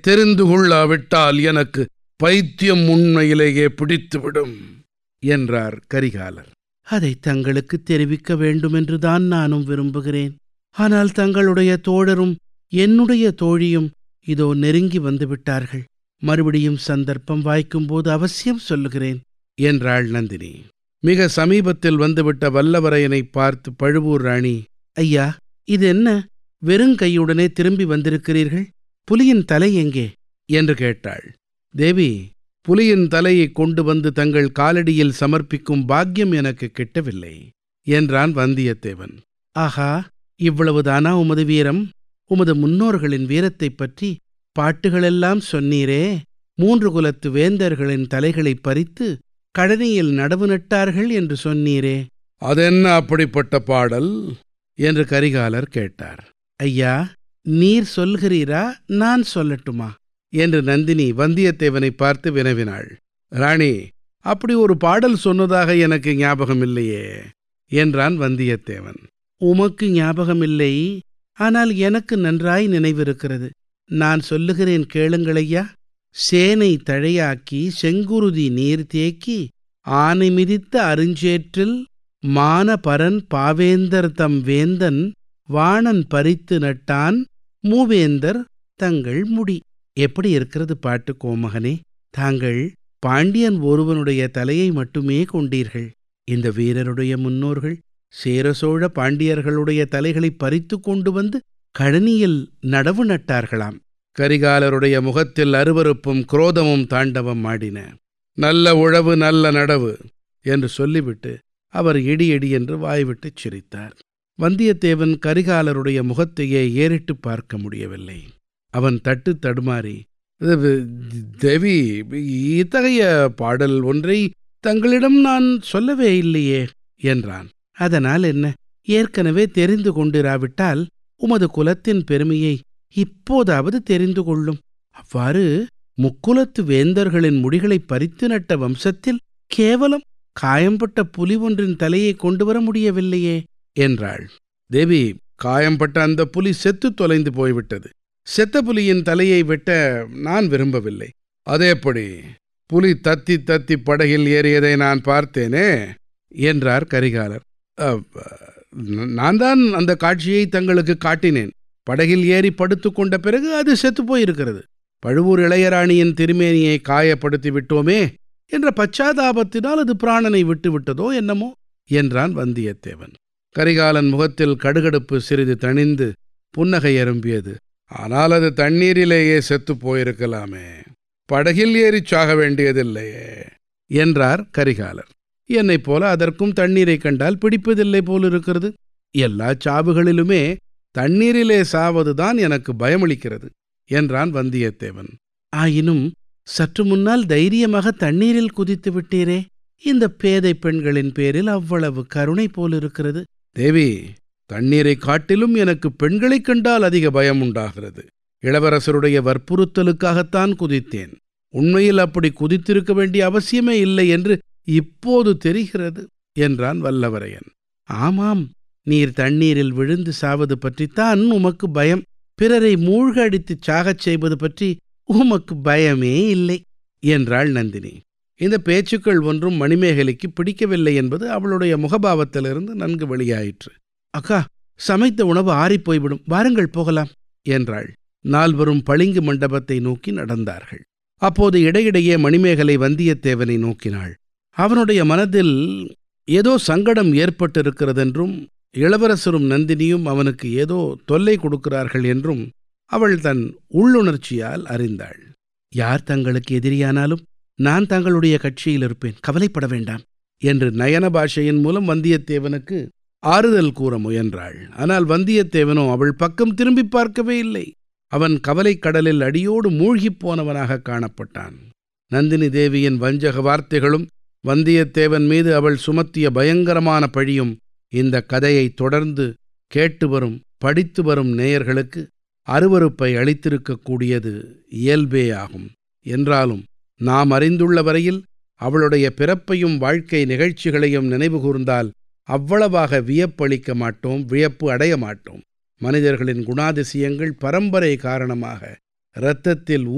தெரிந்து கொள்ளாவிட்டால் எனக்கு பைத்தியம் உண்மையிலேயே பிடித்துவிடும் என்றார் கரிகாலர் அதை தங்களுக்கு தெரிவிக்க வேண்டுமென்றுதான் நானும் விரும்புகிறேன் ஆனால் தங்களுடைய தோழரும் என்னுடைய தோழியும் இதோ நெருங்கி வந்துவிட்டார்கள் மறுபடியும் சந்தர்ப்பம் வாய்க்கும்போது அவசியம் சொல்லுகிறேன் என்றாள் நந்தினி மிக சமீபத்தில் வந்துவிட்ட வல்லவரையனை பார்த்து பழுவூர் ராணி ஐயா இது என்ன வெறுங்கையுடனே திரும்பி வந்திருக்கிறீர்கள் புலியின் தலை எங்கே என்று கேட்டாள் தேவி புலியின் தலையை கொண்டு வந்து தங்கள் காலடியில் சமர்ப்பிக்கும் பாக்கியம் எனக்கு கிட்டவில்லை என்றான் வந்தியத்தேவன் ஆஹா இவ்வளவுதானா உமது வீரம் உமது முன்னோர்களின் வீரத்தைப் பற்றி பாட்டுகளெல்லாம் சொன்னீரே மூன்று குலத்து வேந்தர்களின் தலைகளை பறித்து கழனியில் நடவு நட்டார்கள் என்று சொன்னீரே அதென்ன அப்படிப்பட்ட பாடல் என்று கரிகாலர் கேட்டார் ஐயா நீர் சொல்கிறீரா நான் சொல்லட்டுமா என்று நந்தினி வந்தியத்தேவனை பார்த்து வினவினாள் ராணி அப்படி ஒரு பாடல் சொன்னதாக எனக்கு ஞாபகம் இல்லையே என்றான் வந்தியத்தேவன் உமக்கு ஞாபகமில்லை ஆனால் எனக்கு நன்றாய் நினைவிருக்கிறது நான் சொல்லுகிறேன் கேளுங்களையா சேனை தழையாக்கி செங்குருதி நீர் தேக்கி ஆனை மிதித்த அருஞ்சேற்றில் மானபரன் பாவேந்தர் தம் வேந்தன் வாணன் பறித்து நட்டான் மூவேந்தர் தங்கள் முடி எப்படி இருக்கிறது பாட்டு கோமகனே தாங்கள் பாண்டியன் ஒருவனுடைய தலையை மட்டுமே கொண்டீர்கள் இந்த வீரருடைய முன்னோர்கள் சேர சோழ பாண்டியர்களுடைய தலைகளை பறித்து கொண்டு வந்து கழனியில் நடவு நட்டார்களாம் கரிகாலருடைய முகத்தில் அருவருப்பும் குரோதமும் தாண்டவம் ஆடின நல்ல உழவு நல்ல நடவு என்று சொல்லிவிட்டு அவர் இடி இடி என்று வாய்விட்டுச் சிரித்தார் வந்தியத்தேவன் கரிகாலருடைய முகத்தையே ஏறிட்டு பார்க்க முடியவில்லை அவன் தட்டு தடுமாறி தேவி இத்தகைய பாடல் ஒன்றை தங்களிடம் நான் சொல்லவே இல்லையே என்றான் அதனால் என்ன ஏற்கனவே தெரிந்து கொண்டிராவிட்டால் உமது குலத்தின் பெருமையை இப்போதாவது தெரிந்து கொள்ளும் அவ்வாறு முக்குலத்து வேந்தர்களின் முடிகளை பறித்து நட்ட வம்சத்தில் கேவலம் காயம்பட்ட புலி ஒன்றின் தலையை கொண்டு வர முடியவில்லையே என்றாள் தேவி காயம்பட்ட அந்த புலி செத்து தொலைந்து போய்விட்டது செத்த புலியின் தலையை வெட்ட நான் விரும்பவில்லை அதேபடி புலி தத்தி தத்தி படகில் ஏறியதை நான் பார்த்தேனே என்றார் கரிகாலர் நான் தான் அந்த காட்சியை தங்களுக்கு காட்டினேன் படகில் ஏறி படுத்து கொண்ட பிறகு அது செத்து போயிருக்கிறது பழுவூர் இளையராணியின் திருமேனியை காயப்படுத்தி விட்டோமே என்ற பச்சாதாபத்தினால் அது பிராணனை விட்டு விட்டதோ என்னமோ என்றான் வந்தியத்தேவன் கரிகாலன் முகத்தில் கடுகடுப்பு சிறிது தணிந்து புன்னகை எறும்பியது ஆனால் அது தண்ணீரிலேயே செத்து போயிருக்கலாமே படகில் ஏறிச் சாக வேண்டியதில்லையே என்றார் கரிகாலர் என்னைப் போல அதற்கும் தண்ணீரை கண்டால் பிடிப்பதில்லை போலிருக்கிறது எல்லா சாவுகளிலுமே தண்ணீரிலே சாவதுதான் எனக்கு பயமளிக்கிறது என்றான் வந்தியத்தேவன் ஆயினும் சற்று முன்னால் தைரியமாக தண்ணீரில் குதித்து விட்டீரே இந்த பேதை பெண்களின் பேரில் அவ்வளவு கருணை போலிருக்கிறது தேவி தண்ணீரை காட்டிலும் எனக்கு பெண்களைக் கண்டால் அதிக பயம் உண்டாகிறது இளவரசருடைய வற்புறுத்தலுக்காகத்தான் குதித்தேன் உண்மையில் அப்படி குதித்திருக்க வேண்டிய அவசியமே இல்லை என்று இப்போது தெரிகிறது என்றான் வல்லவரையன் ஆமாம் நீர் தண்ணீரில் விழுந்து சாவது பற்றித்தான் உமக்கு பயம் பிறரை மூழ்கடித்துச் சாகச் செய்வது பற்றி உமக்கு பயமே இல்லை என்றாள் நந்தினி இந்த பேச்சுக்கள் ஒன்றும் மணிமேகலைக்கு பிடிக்கவில்லை என்பது அவளுடைய முகபாவத்திலிருந்து நன்கு வெளியாயிற்று அக்கா சமைத்த உணவு ஆறிப்போய்விடும் வாருங்கள் போகலாம் என்றாள் நால்வரும் பளிங்கு மண்டபத்தை நோக்கி நடந்தார்கள் அப்போது இடையிடையே மணிமேகலை வந்தியத்தேவனை நோக்கினாள் அவனுடைய மனதில் ஏதோ சங்கடம் ஏற்பட்டிருக்கிறதென்றும் இளவரசரும் நந்தினியும் அவனுக்கு ஏதோ தொல்லை கொடுக்கிறார்கள் என்றும் அவள் தன் உள்ளுணர்ச்சியால் அறிந்தாள் யார் தங்களுக்கு எதிரியானாலும் நான் தங்களுடைய கட்சியில் இருப்பேன் கவலைப்பட வேண்டாம் என்று நயன பாஷையின் மூலம் வந்தியத்தேவனுக்கு ஆறுதல் கூற முயன்றாள் ஆனால் வந்தியத்தேவனோ அவள் பக்கம் திரும்பி பார்க்கவே இல்லை அவன் கவலைக் கடலில் அடியோடு மூழ்கிப் போனவனாக காணப்பட்டான் நந்தினி தேவியின் வஞ்சக வார்த்தைகளும் வந்தியத்தேவன் மீது அவள் சுமத்திய பயங்கரமான பழியும் இந்த கதையை தொடர்ந்து கேட்டு வரும் படித்து வரும் நேயர்களுக்கு அருவருப்பை அளித்திருக்கக்கூடியது இயல்பே ஆகும் என்றாலும் நாம் அறிந்துள்ள வரையில் அவளுடைய பிறப்பையும் வாழ்க்கை நிகழ்ச்சிகளையும் நினைவுகூர்ந்தால் அவ்வளவாக வியப்பளிக்க மாட்டோம் வியப்பு அடைய மாட்டோம் மனிதர்களின் குணாதிசயங்கள் பரம்பரை காரணமாக இரத்தத்தில்